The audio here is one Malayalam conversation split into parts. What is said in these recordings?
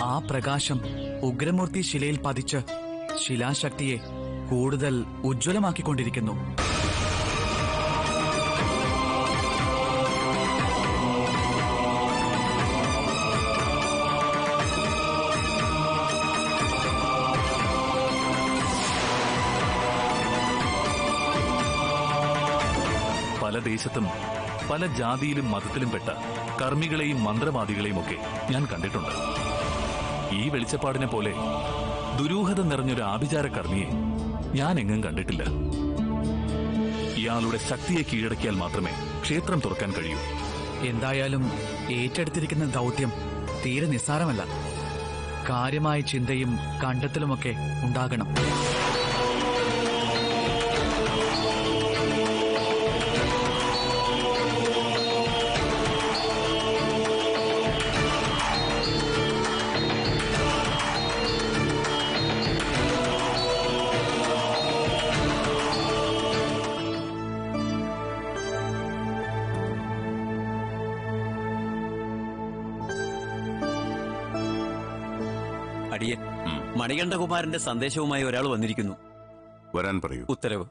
ആ പ്രകാശം ഉഗ്രമൂർത്തി ശിലയിൽ പതിച്ച് ശിലാശക്തിയെ കൂടുതൽ ഉജ്ജ്വലമാക്കിക്കൊണ്ടിരിക്കുന്നു പല ദേശത്തും പല ജാതിയിലും മതത്തിലും പെട്ട കർമ്മികളെയും മന്ത്രവാദികളെയും ഒക്കെ ഞാൻ കണ്ടിട്ടുണ്ട് ഈ വെളിച്ചപ്പാടിനെ പോലെ ദുരൂഹത നിറഞ്ഞൊരു ആഭിചാര കർമ്മിയെ ഞാൻ എങ്ങും കണ്ടിട്ടില്ല ഇയാളുടെ ശക്തിയെ കീഴടക്കിയാൽ മാത്രമേ ക്ഷേത്രം തുറക്കാൻ കഴിയൂ എന്തായാലും ഏറ്റെടുത്തിരിക്കുന്ന ദൗത്യം തീരെ നിസ്സാരമല്ല കാര്യമായ ചിന്തയും കണ്ടെത്തലുമൊക്കെ ഉണ്ടാകണം അടിയൻ മണികണ്ഠകുമാരന്റെ സന്ദേശവുമായി ഒരാൾ വന്നിരിക്കുന്നു വരാൻ പറയൂ ഉത്തരവ്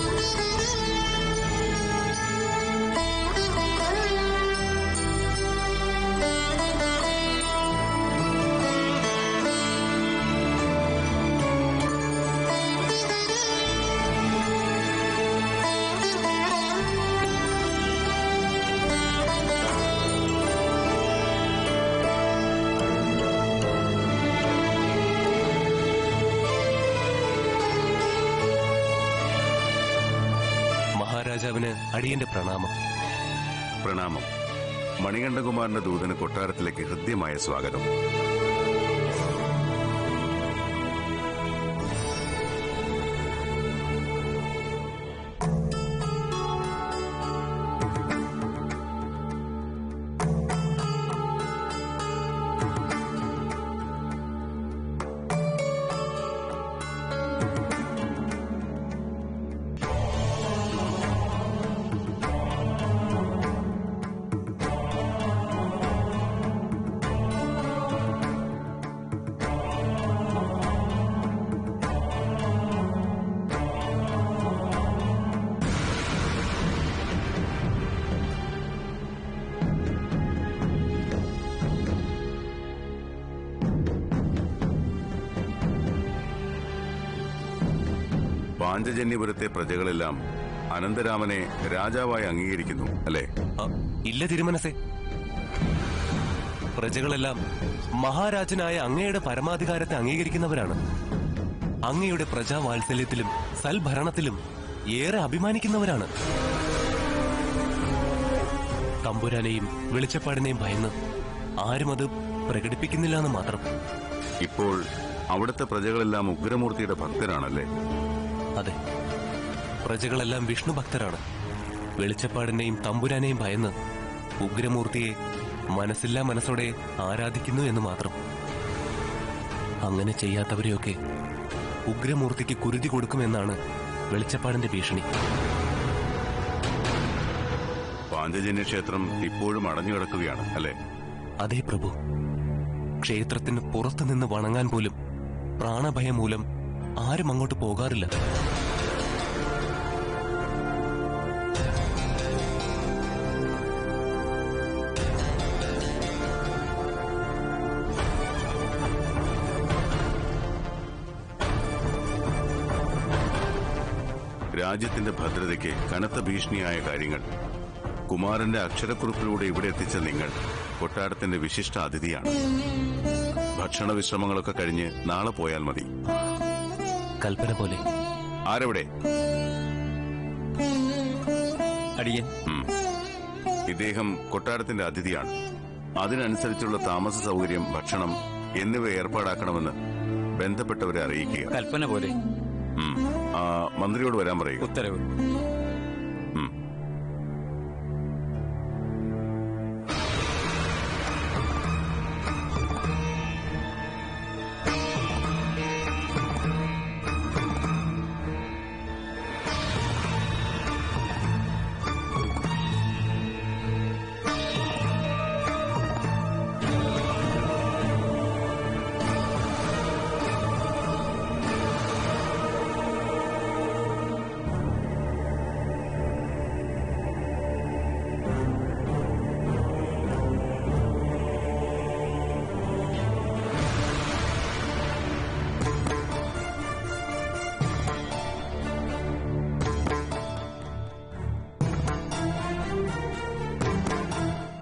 മഹാരാജാവിന് അടിയന്റെ പ്രണാമം പ്രണാമം മണികണ്ഠകുമാരന്റെ ദൂതന് കൊട്ടാരത്തിലേക്ക് ഹൃദ്യമായ സ്വാഗതം പാഞ്ചജന്യപുരത്തെ പ്രജകളെല്ലാം അനന്തരാമനെ രാജാവായി അംഗീകരിക്കുന്നു അല്ലേ ആ, ഇല്ല തിരുമനസേ പ്രജകളെല്ലാം മഹാരാജനായ അങ്ങയുടെ പരമാധികാരത്തെ അംഗീകരിക്കുന്നവരാണ് അങ്ങയുടെ പ്രജാവാത്സല്യത്തിലും സൽഭരണത്തിലും ഏറെ അഭിമാനിക്കുന്നവരാണ് തമ്പുരാനെയും വെളിച്ചപ്പാടിനെയും ഭയന്ന് ആരും അത് പ്രകടിപ്പിക്കുന്നില്ല എന്ന് മാത്രം ഇപ്പോൾ അവിടുത്തെ പ്രജകളെല്ലാം ഉഗ്രമൂർത്തിയുടെ ഭക്തരാണല്ലേ അതെ പ്രജകളെല്ലാം വിഷ്ണു ഭക്തരാണ് വെളിച്ചപ്പാടിനെയും തമ്പുരാനെയും ഭയന്ന് ഉഗ്രമൂർത്തിയെ മനസ്സില്ലാ മനസ്സോടെ ആരാധിക്കുന്നു എന്ന് മാത്രം അങ്ങനെ ചെയ്യാത്തവരെയൊക്കെ ഉഗ്രമൂർത്തിക്ക് കുരുതി കൊടുക്കുമെന്നാണ് വെളിച്ചപ്പാടിന്റെ ഭീഷണി പാഞ്ചജന്യ ക്ഷേത്രം ഇപ്പോഴും അടഞ്ഞു കിടക്കുകയാണ് അല്ലേ അതേ പ്രഭു ക്ഷേത്രത്തിന് പുറത്തു നിന്ന് വണങ്ങാൻ പോലും പ്രാണഭയം മൂലം ആരും അങ്ങോട്ട് പോകാറില്ല രാജ്യത്തിന്റെ ഭദ്രതയ്ക്ക് കനത്ത ഭീഷണിയായ കാര്യങ്ങൾ കുമാരന്റെ അക്ഷരക്കുറിപ്പിലൂടെ ഇവിടെ എത്തിച്ച നിങ്ങൾ കൊട്ടാരത്തിന്റെ വിശിഷ്ട അതിഥിയാണ് ഭക്ഷണ വിശ്രമങ്ങളൊക്കെ കഴിഞ്ഞ് നാളെ പോയാൽ മതി കൽപ്പന പോലെ ആരെവിടെ അടിയൻ ഉം. ഇദ്ദേഹം കൊട്ടാരത്തിന്റെ അതിഥിയാണ് അതിനനുസരിച്ചുള്ള താമസ സൗകര്യം ഭക്ഷണം എന്നിവ ഏർപ്പാടാക്കണമെന്ന് ബന്ധപ്പെട്ടവരെ അറിയിക്കുക കൽപ്പന പോലെ ഉം. ആ, മന്ത്രിയോട് വരാൻ പറയുക ഉത്തരവ് ഉം.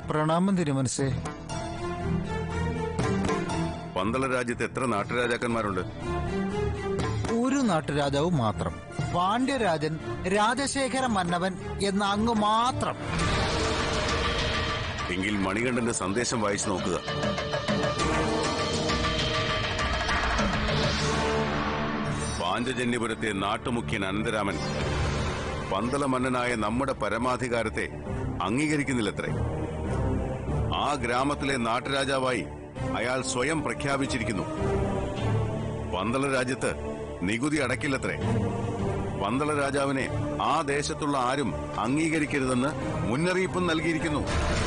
പ്രണാമം തിരുമനസേ പന്തള രാജ്യത്ത് എത്ര നാട്ടുരാജാക്കന്മാരുണ്ട് ഒരു നാട്ടുരാജാവ് മാത്രം പാണ്ഡ്യരാജൻ രാജശേഖര മന്നവൻ എന്ന അങ്ങ് മാത്രം എങ്കിൽ മണികണ്ഠന്റെ സന്ദേശം വായിച്ചു നോക്കുക പാഞ്ചജന്യപുരത്തെ നാട്ടുമുഖ്യൻ അനന്തരാമൻ പന്തള മന്നനായ നമ്മുടെ പരമാധികാരത്തെ അംഗീകരിക്കുന്നില്ലത്രേ ആ ഗ്രാമത്തിലെ നാട്ടുരാജാവായി അയാൾ സ്വയം പ്രഖ്യാപിച്ചിരിക്കുന്നു പന്തള രാജ്യത്ത് നികുതി അടക്കില്ലത്രേ പന്തള രാജാവിനെ ആ ദേശത്തുള്ള ആരും അംഗീകരിക്കരുതെന്ന് മുന്നറിയിപ്പും നൽകിയിരിക്കുന്നു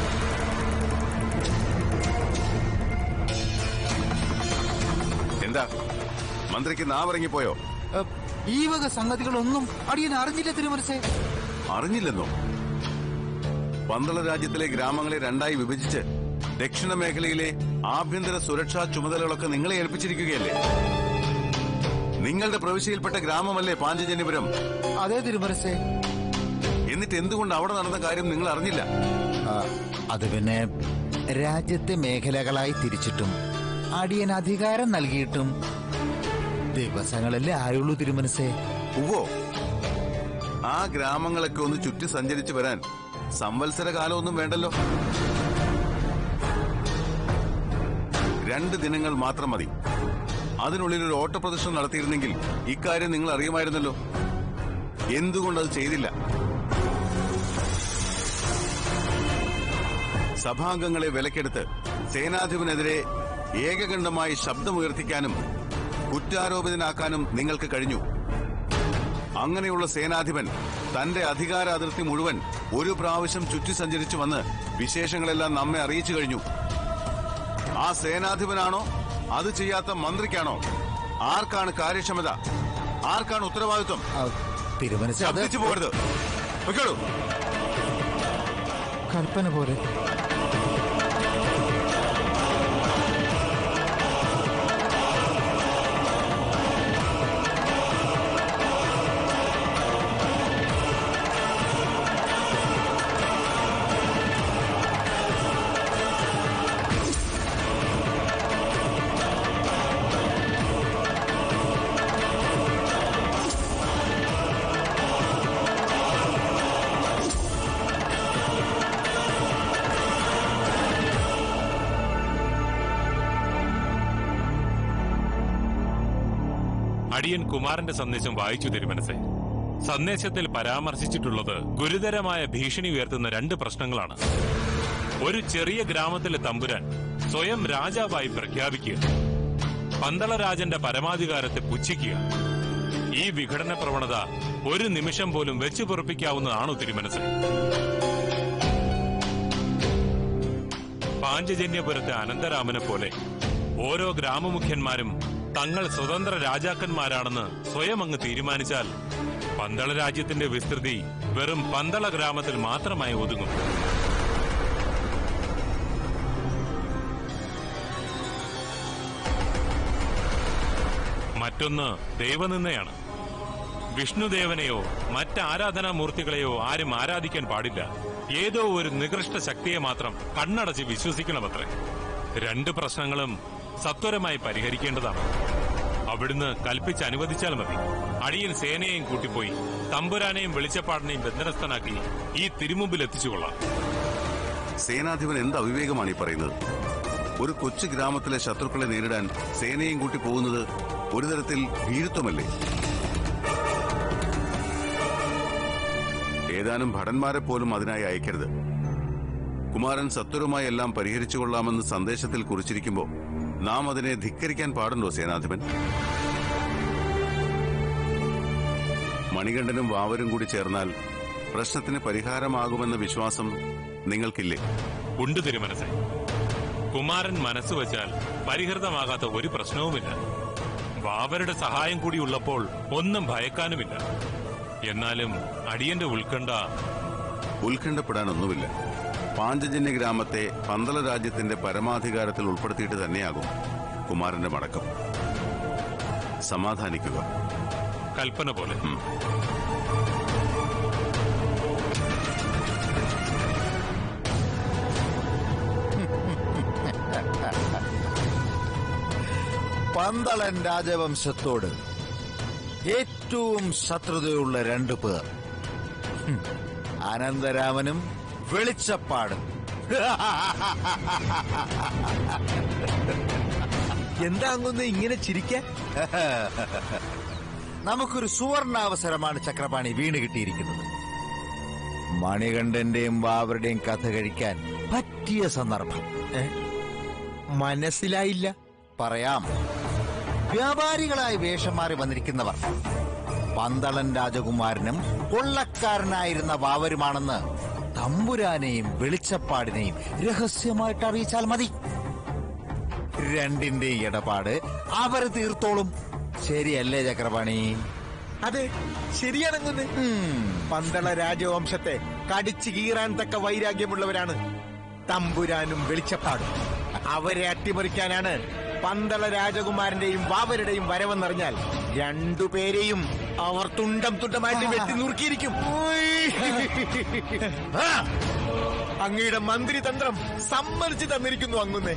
എന്താ മന്ത്രിക്ക് നാവിറങ്ങിപ്പോയോ ഏ, ഈ വക സംഗതികളൊന്നും അടിയൻ അറിഞ്ഞില്ല തിരുമനസേ അറിഞ്ഞില്ലെന്നോ പന്തള രാജ്യത്തിലെ ഗ്രാമങ്ങളെ രണ്ടായി വിഭജിച്ച് ദക്ഷിണ മേഖലയിലെ ആഭ്യന്തര സുരക്ഷാ ചുമതലകളൊക്കെ നിങ്ങളെ ഏൽപ്പിച്ചിരിക്കുകയല്ലേ നിങ്ങളുടെ പ്രവിശ്യയിൽപ്പെട്ട ഗ്രാമമല്ലേ പാഞ്ചജന്യപുരം അതെ തിരുമനസേ എന്നിട്ട് എന്തുകൊണ്ട് അവിടെ നടന്ന കാര്യം നിങ്ങൾ അറിഞ്ഞില്ല ആ, അത് പിന്നെ രാജ്യത്തെ മേഖലകളായി തിരിച്ചിട്ടും അടിയൻ അധികാരം നൽകിയിട്ടും ദിവസങ്ങളല്ലേ ആയുള്ളൂ തിരുമനസേ ഉവ്വോ ആ ഗ്രാമങ്ങളൊക്കെ ഒന്ന് ചുറ്റി സഞ്ചരിച്ചു വരാൻ സംവത്സര കാലമൊന്നും വേണ്ടല്ലോ രണ്ട് ദിനങ്ങൾ മാത്രം മതി അതിനുള്ളിൽ ഒരു ഓട്ടപ്രദർശനം നടത്തിയിരുന്നെങ്കിൽ ഇക്കാര്യം നിങ്ങൾ അറിയുമായിരുന്നല്ലോ എന്തുകൊണ്ടത് ചെയ്തില്ല സഭാംഗങ്ങളെ വിലക്കെടുത്ത് സേനാധിപനെതിരെ ഏകകണ്ഠമായി ശബ്ദമുയർത്തിക്കാനും കുറ്റാരോപിതനാക്കാനും നിങ്ങൾക്ക് കഴിഞ്ഞു അങ്ങനെയുള്ള സേനാധിപൻ തന്റെ അധികാര അതിർത്തി മുഴുവൻ ഒരു പ്രാവശ്യം ചുറ്റി സഞ്ചരിച്ചു വന്ന് വിശേഷങ്ങളെല്ലാം നമ്മെ അറിയിച്ചു കഴിഞ്ഞു ആ സേനാധിപനാണോ അത് ചെയ്യാത്ത മന്ത്രിക്കാണോ ആർക്കാണ് കാര്യക്ഷമത ആർക്കാണ് ഉത്തരവാദിത്വം ആ, തിരുമനസേ അത് ശബ്ദിച്ചു പോകരുത് പൊയ്ക്കോളൂ കൽപ്പന പോലെ അടിയൻ കുമാരന്റെ സന്ദേശം വായിച്ചു തിരുമനസെ സന്ദേശത്തിൽ പരാമർശിച്ചിട്ടുള്ളത് ഗുരുതരമായ ഭീഷണി ഉയർത്തുന്ന രണ്ട് പ്രശ്നങ്ങളാണ് ഒരു ചെറിയ ഗ്രാമത്തിലെ തമ്പുരാൻ സ്വയം രാജാവായി പ്രഖ്യാപിക്കുക പന്തളരാജന്റെ പരമാധികാരത്തെ പുച്ഛിക്കുക ഈ വിഘടന പ്രവണത ഒരു നിമിഷം പോലും വെച്ചു പൊറപ്പിക്കാവുന്നതാണോ തിരുമനസ് പാഞ്ചജന്യപുരത്തെ അനന്തരാമനെ പോലെ ഓരോ ഗ്രാമമുഖ്യന്മാരും തങ്ങൾ സ്വതന്ത്ര രാജാക്കന്മാരാണെന്ന് സ്വയം അങ്ങ് തീരുമാനിച്ചാൽ പന്തള രാജ്യത്തിന്റെ വിസ്തൃതി വെറും പന്തള ഗ്രാമത്തിൽ മാത്രമായി ഒതുങ്ങും മറ്റൊന്ന് ദൈവനിന്ദയാണ് വിഷ്ണുദേവനെയോ മറ്റ് ആരാധനാമൂർത്തികളെയോ ആരും ആരാധിക്കാൻ പാടില്ല ഏതോ ഒരു നികൃഷ്ട ശക്തിയെ മാത്രം കണ്ണടച്ച് വിശ്വസിക്കണമത്രേ രണ്ട് പ്രശ്നങ്ങളും സത്വരമായി പരിഹരിക്കേണ്ടതാണ് അവിടുന്ന് കൽപ്പിച്ച് അനുവദിച്ചാൽ മതി അടിയൻ സേനയെയും കൂട്ടിപ്പോയി തമ്പുരാനെയും വെളിച്ചപ്പാടിനെയും ബന്ധനസ്ഥനാക്കി ഈ തിരുമുമ്പിൽ എത്തിച്ചുകൊള്ളാം സേനാധിപൻ എന്ത് അവിവേകമാണ് ഈ പറയുന്നത് ഒരു കൊച്ചു ഗ്രാമത്തിലെ ശത്രുക്കളെ നേരിടാൻ സേനയും കൂട്ടി പോകുന്നത് ഒരു തരത്തിൽ ഭീരുത്വമല്ലേ ഏതാനും ഭടന്മാരെ പോലും അതിനായി അയക്കരുത് കുമാരൻ സത്വരമായി എല്ലാം പരിഹരിച്ചു കൊള്ളാമെന്ന് സന്ദേശത്തിൽ കുറിച്ചിരിക്കുമ്പോൾ നാം അതിനെ ധിക്കരിക്കാൻ പാടുണ്ടോ സേനാധിപൻ മണികണ്ഠനും വാവരും കൂടി ചേർന്നാൽ പ്രശ്നത്തിന് പരിഹാരമാകുമെന്ന വിശ്വാസം നിങ്ങൾക്കില്ലേ ഉണ്ട് തിരുമനസെ കുമാരൻ മനസ്സ് വച്ചാൽ പരിഹൃതമാകാത്ത ഒരു പ്രശ്നവുമില്ല വാവരുടെ സഹായം കൂടി ഉള്ളപ്പോൾ ഒന്നും ഭയക്കാനുമില്ല എന്നാലും അടിയന്റെ ഉത്കണ്ഠ ഉത്കണ്ഠപ്പെടാനൊന്നുമില്ല പാഞ്ചജന്യ ഗ്രാമത്തെ പന്തള രാജ്യത്തിന്റെ പരമാധികാരത്തിൽ ഉൾപ്പെടുത്തിയിട്ട് തന്നെയാകും കുമാരന്റെ മടക്കം സമാധാനിക്കുക കൽപ്പന പോലെ ഉം. പന്തളൻ രാജവംശത്തോട് ഏറ്റവും ശത്രുതയുള്ള രണ്ടു പേർ ഹും, അനന്തരാമനും വെളിച്ചപ്പാടും എന്താ അങ്ങൊന്ന് ഇങ്ങനെ ചിരിക്കാൻ നമുക്കൊരു സുവർണാവസരമാണ് ചക്രപാണി വീണ് കിട്ടിയിരിക്കുന്നത് മണികണ്ഠന്റെയും ബാബറുടെയും കഥ കഴിക്കാൻ പറ്റിയ സന്ദർഭം മനസ്സിലായില്ല പറയാം വ്യാപാരികളായി വേഷം മാറി വന്നിരിക്കുന്നവർ പന്തളൻ രാജകുമാരനും കൊള്ളക്കാരനായിരുന്ന വാവരുമാണെന്ന് തമ്പുരാനെയും വെളിച്ചപ്പാടിനെയും രഹസ്യമായിട്ട് അറിയിച്ചാൽ മതി രണ്ടിന്റെ ഇടപാട് അവർ തീർത്തോളും ശരിയല്ലേ ചക്രപാണി അതെ ശരിയാണെന്ന് പന്തള രാജവംശത്തെ കടിച്ചു കീറാൻ തക്ക വൈരാഗ്യമുള്ളവരാണ് തമ്പുരാനും വെളിച്ചപ്പാടും അവരെ അട്ടിമറിക്കാനാണ് പന്തള രാജകുമാരന്റെയും വാവരുടെയും വരവെന്നറിഞ്ഞാൽ രണ്ടുപേരെയും അവർ തുണ്ടം തുണ്ടമായിട്ട് വെട്ടി നുറുക്കിയിരിക്കും ആ! അങ്ങയുടെ മന്ത്രിതന്ത്രം സമ്മതിച്ചു തന്നിരിക്കുന്നു അങ്ങുന്നേ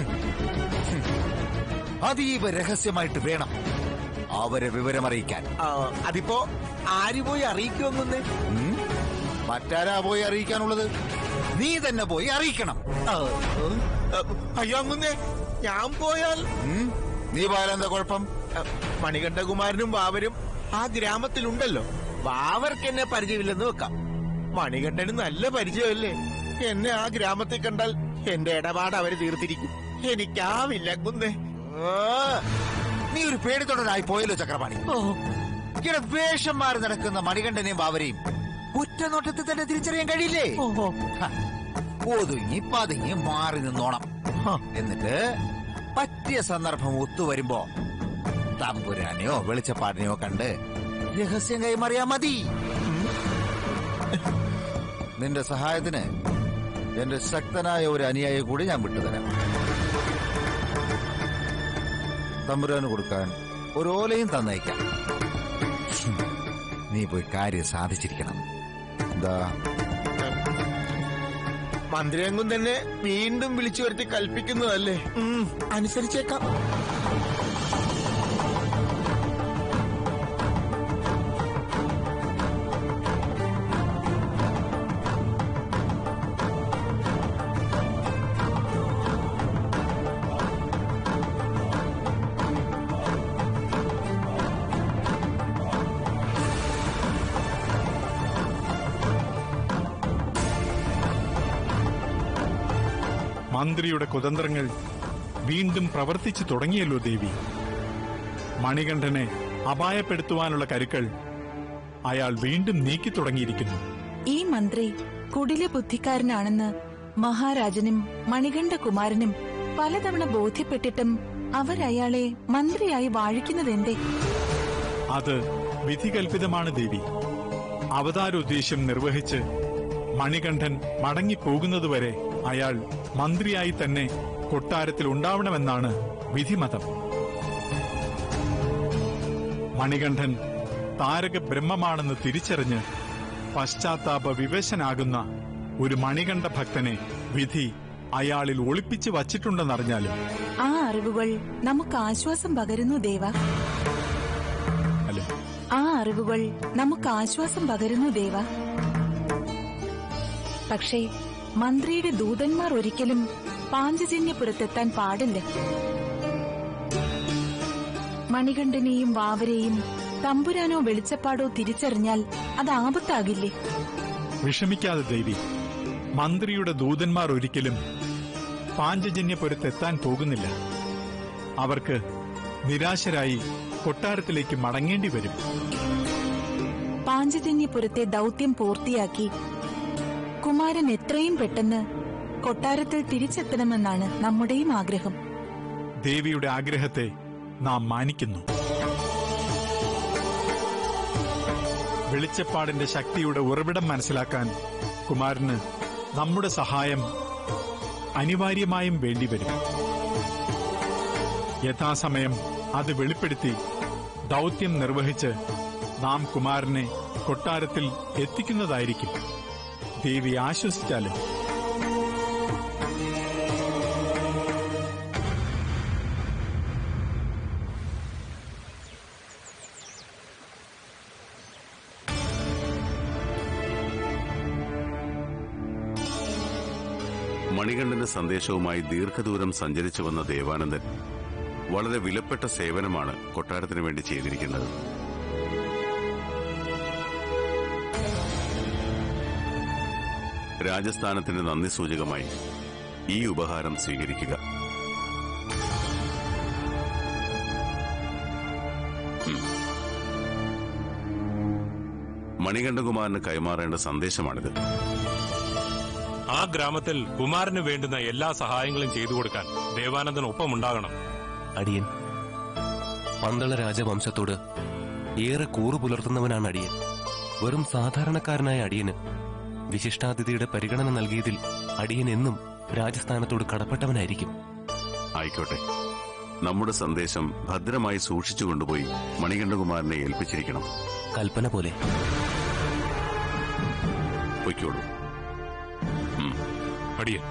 അതീവ രഹസ്യമായിട്ട് വേണം അവരെ വിവരമറിയിക്കാൻ ആ, അതിപ്പോ ആര് പോയി അറിയിക്കുമെന്നേ ഉം? മറ്റാരാ പോയി അറിയിക്കാനുള്ളത് നീ തന്നെ പോയി അറിയിക്കണം അയ്യോ അങ്ങുന്നേ ഞാൻ പോയാൽ ഉം? നീ പോയാൽ എന്താ കുഴപ്പം അ, മണികണ്ഠകുമാരനും വാവരും ആ ഗ്രാമത്തിലുണ്ടല്ലോ വാവർക്ക് എന്നെ പരിചയമില്ലെന്ന് വെക്കാം മണികണ്ഠന് നല്ല പരിചയമല്ലേ എന്നെ ആ ഗ്രാമത്തിൽ കണ്ടാൽ എന്റെ ഇടപാട് അവര് തീർത്തിരിക്കും എനിക്കാവില്ല കുന്നേ നീ ഒരു പേടിത്തൊടനായി പോയല്ലോ ചക്രപാണി ഇവിടെ വേഷം മാറി നടക്കുന്ന മണികണ്ഠനെയും ബാവരെയും ഒറ്റ നോട്ടത്തിൽ തന്നെ തിരിച്ചറിയാൻ കഴിയില്ലേ ഹ, ഒതുങ്ങി പതുങ്ങി മാറി നിന്നോണം ഹ, എന്നിട്ട് പറ്റിയ സന്ദർഭം ഒത്തുവരുമ്പോ തമ്പുരാനെയോ വെളിച്ചപ്പാടിനെയോ കണ്ട് രഹസ്യം കൈമാറിയാ മതി നിന്റെ സഹായത്തിന് എന്റെ ശക്തനായ ഒരു അനുയായി കൂടി ഞാൻ വിട്ടുതരാം തമ്പുരാന് കൊടുക്കാൻ ഒരു ഓലയും തന്നയക്കാം ഹും, നീ പോയി കാര്യം സാധിച്ചിരിക്കണം എന്താ മന്ത്രിയങ്കും തന്നെ വീണ്ടും വിളിച്ചു വരുത്തി കൽപ്പിക്കുന്നതല്ലേ ഉം, അനുസരിച്ചേക്കാം മന്ത്രിയുടെ കുതന്ത്രങ്ങൾ വീണ്ടും പ്രവർത്തിച്ചു തുടങ്ങിയല്ലോ ദേവി മണികണ്ഠനെ അപായപ്പെടുത്തുവാനുള്ള കരുക്കൾ അയാൾ വീണ്ടും നീക്കി തുടങ്ങിയിരിക്കുന്നു ഈ മന്ത്രി കുടില ബുദ്ധിക്കാരനാണെന്ന് മഹാരാജനും മണികണ്ഠകുമാരനും പലതവണ ബോധ്യപ്പെട്ടിട്ടും അവരയാളെ മന്ത്രിയായി വാഴിക്കുന്നതെന്തേ അത് വിധികൽപിതമാണ് ദേവി അവതാരോദ്ദേശ്യം നിർവഹിച്ച് മണികണ്ഠൻ മടങ്ങിപ്പോകുന്നതുവരെ അയാൾ മന്ത്രിയായി തന്നെ കൊട്ടാരത്തിൽ ഉണ്ടാവണമെന്നാണ് വിധിമതം മണികണ്ഠൻ താരക ബ്രഹ്മമാണെന്ന് തിരിച്ചറിഞ്ഞ് പശ്ചാത്താപ വിവശനാകുന്ന ഒരു മണികണ്ഠ ഭക്തനെ വിധി അയാളിൽ ഒളിപ്പിച്ചു വച്ചിട്ടുണ്ടെന്നറിഞ്ഞാലും ആ അറിവുകൾ നമുക്ക് ആശ്വാസം പകരുന്നു ദേവ അല്ലെ ആ അറിവുകൾ നമുക്ക് ആശ്വാസം പകരുന്നു ദേവ പക്ഷേ മന്ത്രിയുടെ ദൂതന്മാർ ഒരിക്കലും പാഞ്ചജന്യപുരത്തെത്താൻ പാടില്ല മണികണ്ഠനെയും വാവരെയും തമ്പുരാനോ വെളിച്ചപ്പാടോ തിരിച്ചറിഞ്ഞാൽ അത് ആപത്താകില്ലേ വിഷമിക്കാതെ ദേവി മന്ത്രിയുടെ ദൂതന്മാർ ഒരിക്കലും പാഞ്ചജന്യപുരത്തെത്താൻ പോകുന്നില്ല അവർക്ക് നിരാശരായി കൊട്ടാരത്തിലേക്ക് മടങ്ങേണ്ടി വരും പാഞ്ചജന്യപുരത്തെ ദൗത്യം പൂർത്തിയാക്കി കുമാരൻ എത്രയും പെട്ടെന്ന് കൊട്ടാരത്തിൽ തിരിച്ചെത്തണമെന്നാണ് നമ്മുടെയും ആഗ്രഹം ദേവിയുടെ ആഗ്രഹത്തെ നാം മാനിക്കുന്നു വെളിച്ചപ്പാടിന്റെ ശക്തിയുടെ ഉറവിടം മനസ്സിലാക്കാൻ കുമാരന് നമ്മുടെ സഹായം അനിവാര്യമായും വേണ്ടിവരും യഥാസമയം അത് വെളിപ്പെടുത്തി ദൗത്യം നിർവഹിച്ച് നാം കുമാരനെ കൊട്ടാരത്തിൽ എത്തിക്കുന്നതായിരിക്കും ദേവി ആശ്വസിച്ചാലും മണികണ്ഠന്റെ സന്ദേശവുമായി ദീർഘദൂരം സഞ്ചരിച്ചു വന്ന ദേവാനന്ദൻ വളരെ വിലപ്പെട്ട സേവനമാണ് കൊട്ടാരത്തിന് വേണ്ടി ചെയ്തിരിക്കുന്നത് രാജസ്ഥാനത്തിന്റെ നന്ദി സൂചകമായി ഈ ഉപഹാരം സ്വീകരിക്കുക ഉം. മണികണ്ഠകുമാരന് കൈമാറേണ്ട സന്ദേശമാണിത് ആ ഗ്രാമത്തിൽ കുമാരന് വേണ്ടുന്ന എല്ലാ സഹായങ്ങളും ചെയ്തു കൊടുക്കാൻ ദേവാനന്ദൻ ഒപ്പമുണ്ടാകണം അടിയൻ പന്തള രാജവംശത്തോട് ഏറെ കൂറു പുലർത്തുന്നവനാണ് അടിയൻ വെറും സാധാരണക്കാരനായ അടിയന് വിശിഷ്ടാതിഥിയുടെ പരിഗണന നൽകിയതിൽ അടിയൻ എന്നും രാജസ്ഥാനത്തോട് കടപ്പെട്ടവനായിരിക്കും ആയിക്കോട്ടെ നമ്മുടെ സന്ദേശം ഭദ്രമായി സൂക്ഷിച്ചു കൊണ്ടുപോയി മണികണ്ഠകുമാരനെ ഏൽപ്പിച്ചിരിക്കണം കൽപ്പന പോലെ പൊയ്ക്കോളൂ ഉം. അടിയൻ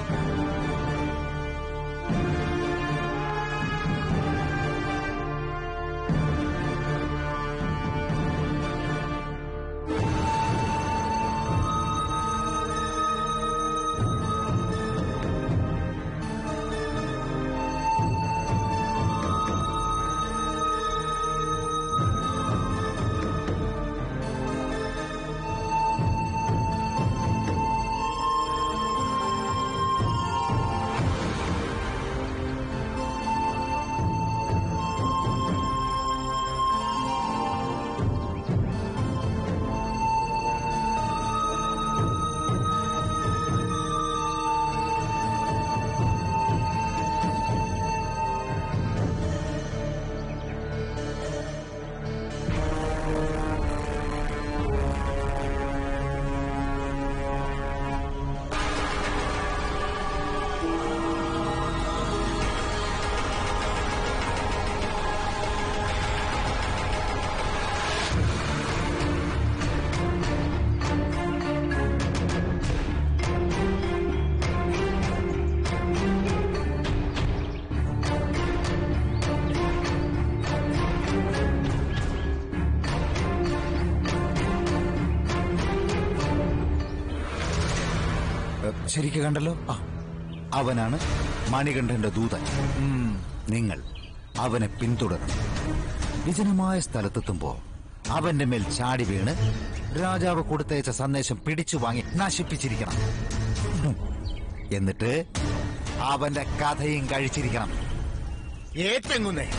ശരിക്ക് കണ്ടല്ലോ ആ അവനാണ് മണികണ്ഠന്റെ ദൂതൻ ഉം, നിങ്ങൾ അവനെ പിന്തുടരണം വിജനമായ സ്ഥലത്തെത്തുമ്പോ അവന്റെ മേൽ ചാടി വീണ് രാജാവ് കൊടുത്തയച്ച സന്ദേശം പിടിച്ചു വാങ്ങി നശിപ്പിച്ചിരിക്കണം ഉം. എന്നിട്ട് അവന്റെ കഥയും കഴിച്ചിരിക്കണം ഏറ്റെങ്ങുന്നേ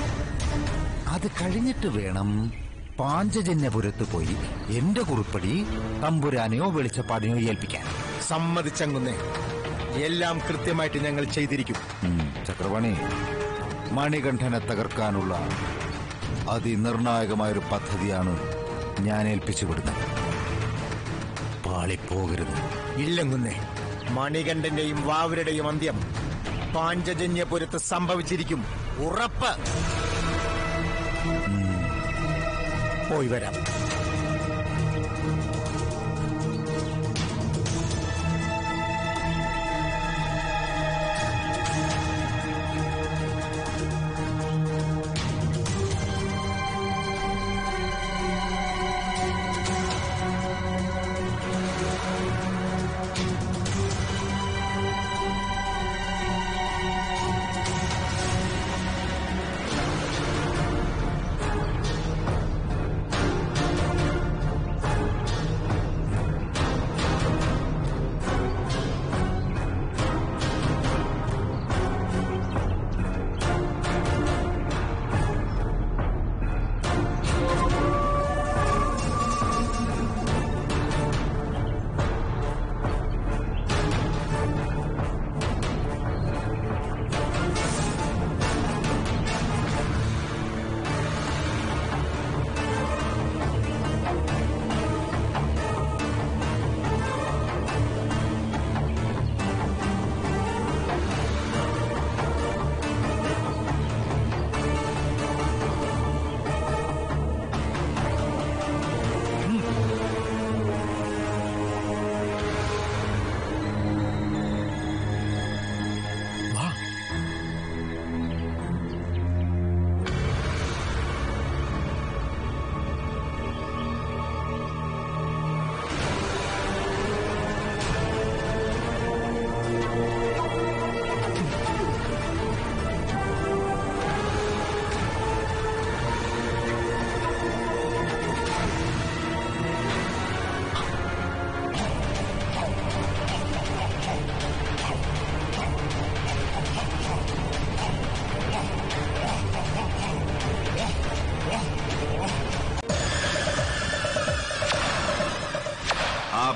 അത് കഴിഞ്ഞിട്ട് വേണം പാഞ്ചജന്യപുരത്ത് പോയി എന്റെ കുറിപ്പടി തമ്പുരാനെയോ വെളിച്ചപ്പാടിനെയോ ഏൽപ്പിക്കാൻ സമ്മതിച്ചങ്ങുന്നേ എല്ലാം കൃത്യമായിട്ട് ഞങ്ങൾ ചെയ്തിരിക്കും ഉം, ചക്രപാണി മണികണ്ഠനെ തകർക്കാനുള്ള അതിനിർണായകമായൊരു പദ്ധതിയാണ് ഞാൻ ഏൽപ്പിച്ചു വിടുന്നത് പാളിപ്പോകരുത് ഇല്ലെങ്ങുന്നേ മണികണ്ഠന്റെയും വാവരുടെയും അന്ത്യം പാഞ്ചജന്യപുരത്ത് സംഭവിച്ചിരിക്കും ഉറപ്പ് പോയി വരാം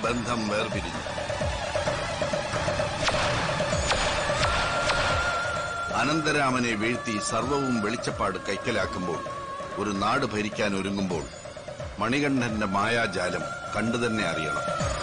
ബന്ധം വേർപിരിഞ്ഞു അനന്തരാമനെ വീഴ്ത്തി സർവവും വെളിച്ചപ്പാട് കൈക്കലാക്കുമ്പോൾ ഒരു നാട് ഭരിക്കാൻ ഒരുങ്ങുമ്പോൾ മണികണ്ഠന്റെ മായാജാലം കണ്ടുതന്നെ അറിയണം